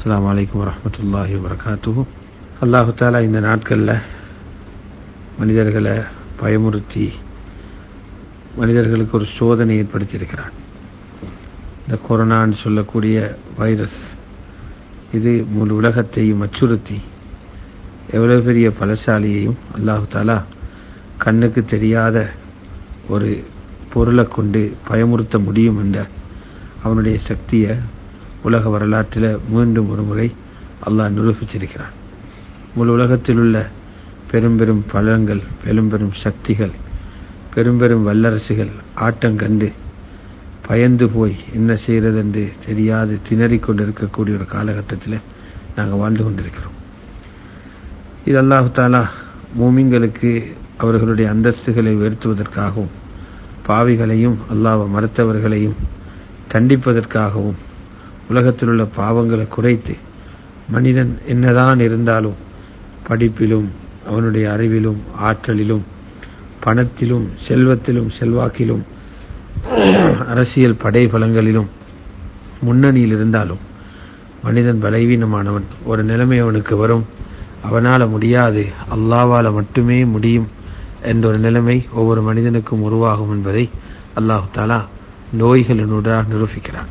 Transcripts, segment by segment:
அஸ்ஸலாமு அலைக்கும் வரஹ்மத்துல்லாஹி வபரகாத்துஹு அல்லாஹு தாலா இந்த நாட்களில் மனிதர்களை பயமுறுத்தி மனிதர்களுக்கு ஒரு சோதனை ஏற்படுத்தியிருக்கிறான் இந்த கொரோனான்னு சொல்லக்கூடிய வைரஸ் இது முழு உலகத்தையும் அச்சுறுத்தி எவ்வளவு பெரிய பலசாலியையும் அல்லாஹு தாலா கண்ணுக்கு தெரியாத ஒரு பொருளை கொண்டு பயமுறுத்த முடியும் என்ற அவனுடைய சக்தியை உலக வரலாற்றில் மீண்டும் ஒரு முறை அல்லாஹ் நிரூபிச்சிருக்கிறான் முழு உலகத்தில் உள்ள பெரும் பெரும் பலங்கள் பெரும் பெரும் சக்திகள் பெரும் பெரும் வல்லரசுகள் ஆட்டம் கண்டு பயந்து போய் என்ன செய்கிறது என்று தெரியாது திணறிக் கொண்டிருக்கக்கூடிய ஒரு காலகட்டத்தில் நாங்கள் வாழ்ந்து கொண்டிருக்கிறோம் இது அல்லாஹு தாலா மூமிங்களுக்கு அவர்களுடைய அந்தஸ்துகளை உயர்த்துவதற்காகவும் பாவிகளையும் அல்லாஹ் மறுத்தவர்களையும் தண்டிப்பதற்காகவும் உலகத்தில் உள்ள பாவங்களை குறைத்து மனிதன் என்னதான் இருந்தாலும் படிப்பிலும் அவனுடைய அறிவிலும் ஆற்றலிலும் பணத்திலும் செல்வத்திலும் செல்வாக்கிலும் அரசியல் படைபலங்களிலும் முன்னணியில் இருந்தாலும் மனிதன் பலவீனமானவன் ஒரு நிலைமை அவனுக்கு வரும் அவனால் முடியாது அல்லாவால் மட்டுமே முடியும் என்ற ஒரு நிலைமை ஒவ்வொரு மனிதனுக்கும் உருவாகும் என்பதை அல்லாஹு தாலா நோய்களினூடாக நிரூபிக்கிறான்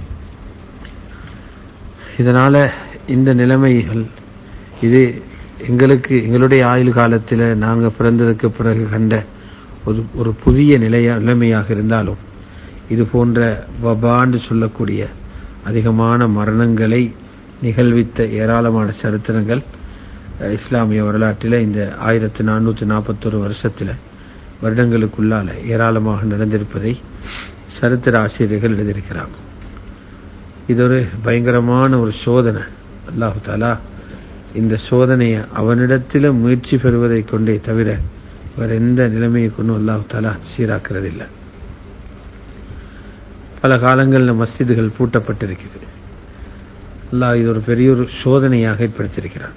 இதனால இந்த நிலைமைகள் இது எங்களுக்கு எங்களுடைய ஆயுள் காலத்தில் நாங்கள் பிறந்ததுக்கு பிறகு கண்ட ஒரு ஒரு புதிய நிலைய நிலைமையாக இருந்தாலும் இது போன்ற வபான்னு சொல்லக்கூடிய அதிகமான மரணங்களை நிகழ்வித்த ஏராளமான சரித்திரங்கள் இஸ்லாமிய வரலாற்றில் இந்த ஆயிரத்தி நானூற்றி நாற்பத்தொரு வருஷத்தில் வருடங்களுக்குள்ளால ஏராளமாக நடந்திருப்பதை சரித்திர ஆசிரியர்கள் எழுதியிருக்கிறாங்க இது ஒரு பயங்கரமான ஒரு சோதனை அல்லாஹு தாலா இந்த சோதனையை அவனிடத்தில் முயற்சி பெறுவதை கொண்டே தவிர வேற எந்த நிலைமையை கொண்டும் அல்லாஹு தாலா சீராக்கிறதில்லை பல காலங்களில் மஸ்ஜிதுகள் பூட்டப்பட்டிருக்கிறது அல்லாஹ் இது ஒரு பெரிய ஒரு சோதனையாக ஏற்படுத்தியிருக்கிறார்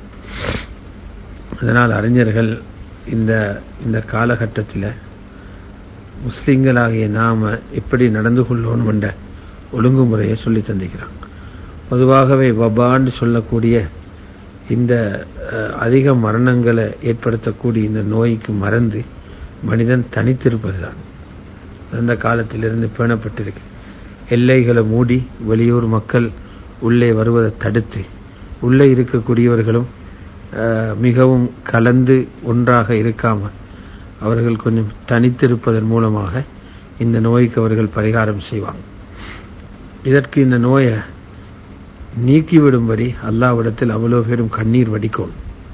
அதனால் அறிஞர்கள் இந்த இந்த காலகட்டத்தில் முஸ்லிம்களாகிய நாம எப்படி நடந்து கொள்ளணும் என்ற ஒழுங்குமுறையை சொல்லி தந்திக்கிறாங்க பொதுவாகவே வபான்னு சொல்லக்கூடிய இந்த அதிக மரணங்களை ஏற்படுத்தக்கூடிய இந்த நோய்க்கு மறந்து மனிதன் தனித்திருப்பது தான் அந்த காலத்திலிருந்து பேணப்பட்டிருக்கு எல்லைகளை மூடி வெளியூர் மக்கள் உள்ளே வருவதை தடுத்து உள்ளே இருக்கக்கூடியவர்களும் மிகவும் கலந்து ஒன்றாக இருக்காமல் அவர்கள் கொஞ்சம் தனித்திருப்பதன் மூலமாக இந்த நோய்க்கு அவர்கள் பரிகாரம் செய்வாங்க இதற்கு இந்த நோயை நீக்கிவிடும்படி அல்லாவிடத்தில் அவ்வளோ பேரும் கண்ணீர் வடிக்கும்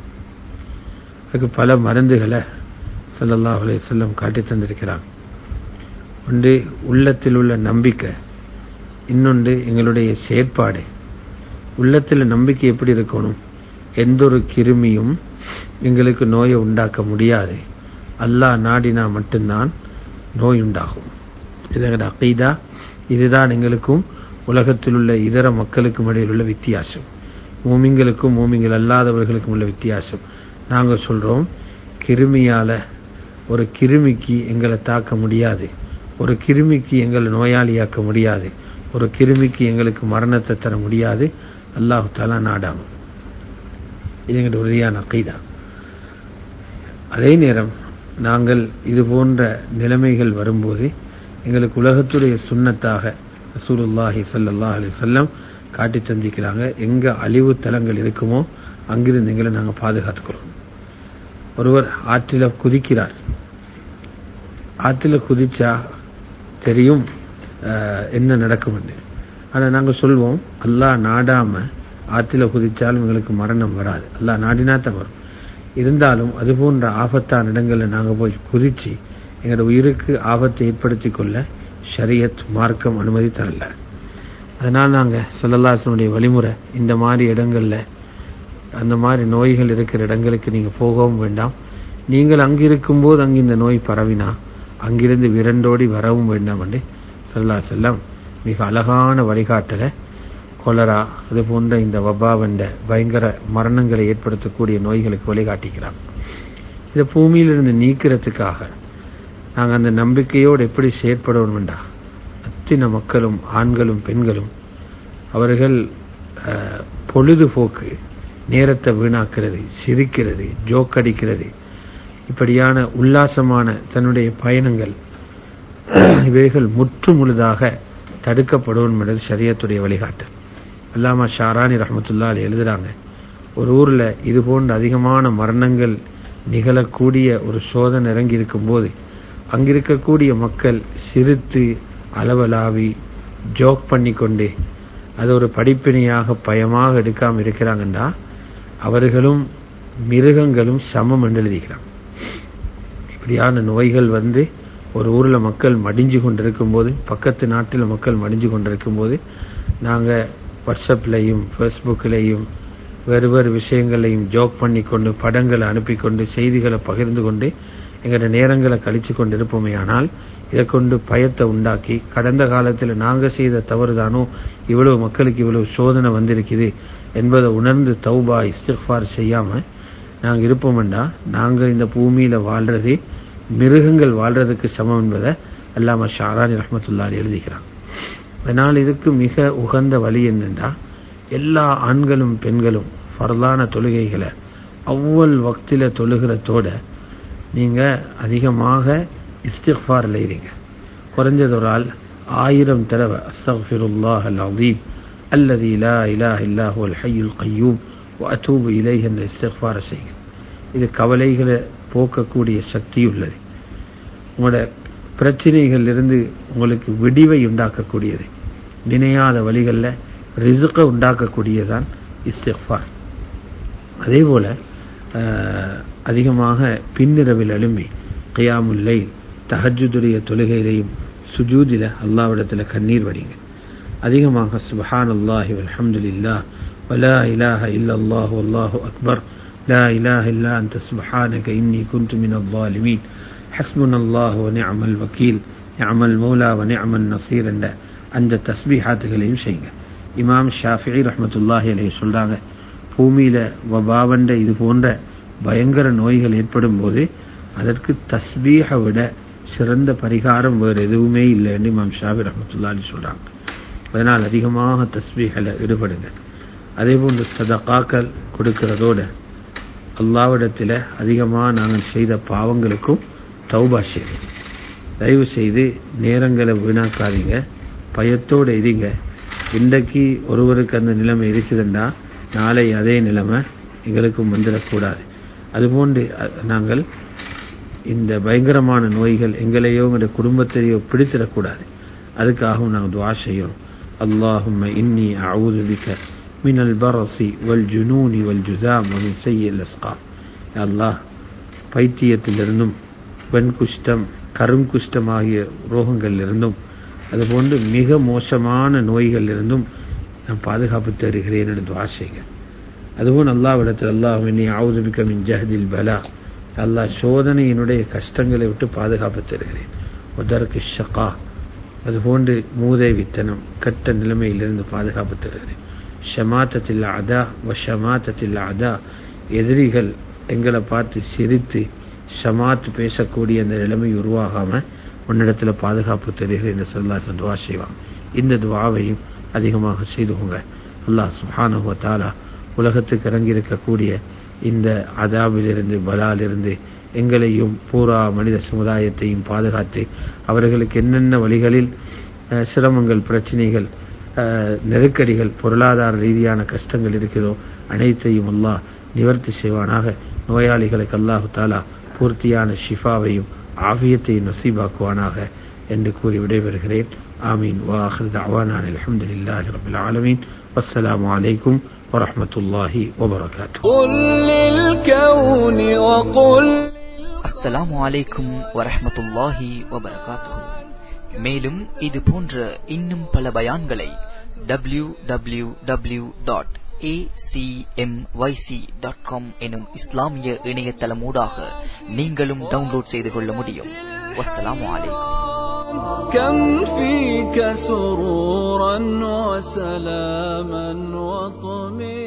அதுக்கு பல மருந்துகளை சல்லல்லா அலே செல்லம் காட்டி தந்திருக்கிறாங்க ஒன்று உள்ளத்தில் உள்ள நம்பிக்கை இன்னொன்று எங்களுடைய செயற்பாடு உள்ளத்தில் நம்பிக்கை எப்படி இருக்கணும் எந்த ஒரு கிருமியும் எங்களுக்கு நோயை உண்டாக்க முடியாது அல்லாஹ் நாடினா மட்டும்தான் நோய் உண்டாகும் இதோட அகைதா இதுதான் எங்களுக்கும் உலகத்தில் உள்ள இதர மக்களுக்கும் இடையில் உள்ள வித்தியாசம் மூமிங்களுக்கும் மூமிங்கள் அல்லாதவர்களுக்கும் உள்ள வித்தியாசம் நாங்கள் சொல்றோம் கிருமியால ஒரு கிருமிக்கு எங்களை தாக்க முடியாது ஒரு கிருமிக்கு எங்களை நோயாளியாக்க முடியாது ஒரு கிருமிக்கு எங்களுக்கு மரணத்தை தர முடியாது அல்லாஹு தாலா நாடாம இது எங்களுடைய உறுதியான அக்கைதா அதே நேரம் நாங்கள் இது போன்ற நிலைமைகள் வரும்போது எங்களுக்கு உலகத்துடைய சுண்ணத்தாக ரசூலுல்லாஹி சல்லாஹ் அலி சொல்லம் காட்டி தந்திக்கிறாங்க எங்க அழிவு தலங்கள் இருக்குமோ அங்கிருந்து எங்களை நாங்கள் பாதுகாத்துக்கிறோம் ஒருவர் ஆற்றில குதிக்கிறார் ஆற்றில குதிச்சா தெரியும் என்ன நடக்கும் ஆனால் நாங்கள் சொல்வோம் அல்லாஹ் நாடாம ஆற்றில குதிச்சாலும் எங்களுக்கு மரணம் வராது அல்லாஹ் நாடினா தான் வரும் இருந்தாலும் அது போன்ற ஆபத்தான இடங்களில் நாங்கள் போய் குதிச்சு எங்களோட உயிருக்கு ஆபத்தை ஏற்படுத்தி கொள்ள ஷரியத் மார்க்கம் அனுமதி தரல அதனால் நாங்கள் சொல்லல்லாசனுடைய வழிமுறை இந்த மாதிரி இடங்களில் அந்த மாதிரி நோய்கள் இருக்கிற இடங்களுக்கு நீங்கள் போகவும் வேண்டாம் நீங்கள் அங்கிருக்கும்போது அங்கு இந்த நோய் பரவினா அங்கிருந்து விரண்டோடி வரவும் வேண்டாம் என்று சொல்லா செல்லம் மிக அழகான வழிகாட்டலை கொலரா அது போன்ற இந்த வபாவென்ற பயங்கர மரணங்களை ஏற்படுத்தக்கூடிய நோய்களுக்கு வழிகாட்டிக்கிறாங்க இதை பூமியிலிருந்து நீக்கிறதுக்காக நாங்கள் அந்த நம்பிக்கையோடு எப்படி செயற்படணும்டா அத்தனை மக்களும் ஆண்களும் பெண்களும் அவர்கள் பொழுதுபோக்கு நேரத்தை வீணாக்கிறது சிரிக்கிறது ஜோக் அடிக்கிறது இப்படியான உல்லாசமான தன்னுடைய பயணங்கள் இவைகள் முற்று முழுதாக தடுக்கப்படும் என்பது சரியத்துடைய வழிகாட்டு அல்லாமா ஷாரானி ரஹமத்துல்லா எழுதுறாங்க ஒரு ஊர்ல இது போன்ற அதிகமான மரணங்கள் நிகழக்கூடிய ஒரு சோதனை இறங்கி இருக்கும்போது அங்கிருக்கக்கூடிய மக்கள் சிரித்து அளவலாவி ஜோக் பண்ணிக்கொண்டு அது ஒரு படிப்பினையாக பயமாக எடுக்காம இருக்கிறாங்கன்னா அவர்களும் மிருகங்களும் சமம் என்று எழுதிக்கிறாங்க இப்படியான நோய்கள் வந்து ஒரு ஊர்ல மக்கள் மடிஞ்சு கொண்டிருக்கும் போது பக்கத்து நாட்டில் மக்கள் மடிஞ்சு கொண்டிருக்கும் போது நாங்க வாட்ஸ்அப்லையும் ஃபேஸ்புக்லையும் வேறு வேறு விஷயங்களையும் ஜோக் பண்ணி கொண்டு படங்களை அனுப்பி கொண்டு செய்திகளை பகிர்ந்து கொண்டு எங்களோட நேரங்களை கழிச்சு கொண்டு இருப்போமே ஆனால் இதை கொண்டு பயத்தை உண்டாக்கி கடந்த காலத்தில் நாங்க செய்த தவறுதானோ இவ்வளவு மக்களுக்கு இவ்வளவு சோதனை வந்திருக்குது என்பதை உணர்ந்து தௌபா இஸ்திஃபார் செய்யாம நாங்க இருப்போம்டா நாங்க இந்த பூமியில வாழ்றதே மிருகங்கள் வாழ்றதுக்கு சமம் என்பதை அல்லாம ஷாரானி ரஹமத்துல்லாரி எழுதிக்கிறான் அதனால் இதுக்கு மிக உகந்த வழி என்னென்றா எல்லா ஆண்களும் பெண்களும் ஃபர்லான தொழுகைகளை அவ்வளவு வக்தில தொழுகிறதோட நீங்க அதிகமாக இஸ்திஃபார் எழுதிங்க குறைஞ்சது ஒரு ஆள் ஆயிரம் தடவை அஸ்தஃபிருல்லாஹ் அல் அதீம் அல்லது இலா இலா இல்லாஹு அல் ஹய்யுல் கையூம் அத்தூபு இலை என்ற இஸ்திஃபார செய்யுங்க இது கவலைகளை போக்கக்கூடிய சக்தி உள்ளது உங்களோட பிரச்சனைகள் இருந்து உங்களுக்கு விடிவை உண்டாக்கக்கூடியது நினையாத வழிகளில் ரிசுக்கை உண்டாக்கக்கூடியதான் இஸ்திஃபார் அதே போல அதிகமாக பின்னிரவில் எழும்பி கியாமுல்லை தஹஜுடைய தொழுகையிலையும் சுஜூதில அல்லாவிடத்தில் கண்ணீர் வடிங்க அதிகமாக சுபஹான் அல்லாஹி அல்ஹம்துலில்லா வலா இலாஹ இல்லல்லாஹு அல்லாஹு அக்பர் لا إله إلا أنت سبحانك إني كنت من الظالمين حسبنا الله ونعم الوكيل نعم المولى ونعم النصير என்ற அந்த தஸ்பீஹாத்துகளையும் செய்யுங்க இமாம் ஷாஃபி ரஹமத்துல்லாஹி அலைஹி சொல்றாங்க பூமியில வபாவண்ட இது போன்ற பயங்கர நோய்கள் ஏற்படும் போது அதற்கு தஸ்பீஹ விட சிறந்த பரிகாரம் வேறு எதுவுமே இல்லை என்று இமாம் ஷாஃபி ரஹமத்துல்லாஹி சொல்றாங்க அதனால் அதிகமாக தஸ்பீஹில் ஈடுபடுங்க அதே போன்று சதகாக்கள் கொடுக்கிறதோட அல்லாவிடத்தில் அதிகமாக நாங்கள் செய்த பாவங்களுக்கும் தௌபா செய்யுங்க தயவு செய்து நேரங்களை வீணாக்காதீங்க பயத்தோடு இருங்க இன்றைக்கு ஒருவருக்கு அந்த நிலைமை இருக்குதுன்னா நாளை அதே நிலைமை எங்களுக்கும் வந்துடக்கூடாது அதுபோன்று நாங்கள் இந்த பயங்கரமான நோய்கள் எங்களையோ எங்களுடைய குடும்பத்தையோ பிடித்திடக்கூடாது அதுக்காகவும் நாங்கள் துவா செய்யணும் அல்லாஹும்ம இன்னி அவுது பிக்க من البرص والجنون والجذام ومن سيء الأسقام يا الله பைத்தியத்திலிருந்தும் வெண்குஷ்டம் கருங்குஷ்டம் ஆகிய ரோகங்களிலிருந்தும் அதுபோன்று மிக மோசமான நோய்களிலிருந்தும் நான் பாதுகாப்பு தருகிறேன் என்று துவா செய்க அதுபோல் அல்லாவிடத்தில் அல்லாஹ் நீ ஆவுதுபிக்க மின் ஜஹதில் பலா அல்லாஹ் சோதனையினுடைய கஷ்டங்களை விட்டு பாதுகாப்பு தருகிறேன் உதற்கு ஷகா அதுபோன்று மூதை வித்தனம் கட்ட நிலைமையிலிருந்து பாதுகாப்பு தருகிறேன் ஷமாத்தத்தில் அதா வஷமாத்தத்தில் அதா எதிரிகள் எங்களை பார்த்து சிரித்து ஷமாத் பேசக்கூடிய அந்த நிலைமை உருவாகாம உன்னிடத்துல பாதுகாப்பு தருகிறேன் என்று சொல்லா துவா செய்வாங்க இந்த துவாவையும் அதிகமாக செய்துக்கோங்க அல்லாஹ் சுஹானுவ தாலா உலகத்துக்கு இறங்கி இருக்கக்கூடிய இந்த அதாபிலிருந்து பலாலிருந்து எங்களையும் பூரா மனித சமுதாயத்தையும் பாதுகாத்து அவர்களுக்கு என்னென்ன வழிகளில் சிரமங்கள் பிரச்சனைகள் நெருக்கடிகள் பொருளாதார ரீதியான கஷ்டங்கள் இருக்கிறதோ அனைத்தையும் அல்லாஹ் நிவர்த்தி செய்வானாக நோயாளிகளுக்கு அல்லாஹு தாலா பூர்த்தியான ஷிஃபாவையும் ஆபியத்தையும் நசீபாக்குவானாக என்று கூறி விடைபெறுகிறேன் ஆமீன் வாஹிர் அவானான் அலமதுல்லாஹி ரபில் ஆலமீன் வஸ்ஸலாமு அலைக்கும் ورحمة الله وبركاته قل للكون وقل அஸ்ஸலாமு அலைக்கும் வரஹ்மத்துல்லாஹி வபரகாத்துஹு மேலும் இது போன்ற இன்னும் பல பயான்களை W W W dot acmyc.com எனும் இஸ்லாமிய இணையதளமூடாக நீங்களும் டவுன்லோட் செய்து கொள்ள முடியும் வஸ்ஸலாமு அலைக்கும் كم فيك سرورا وسلاما وطمئنا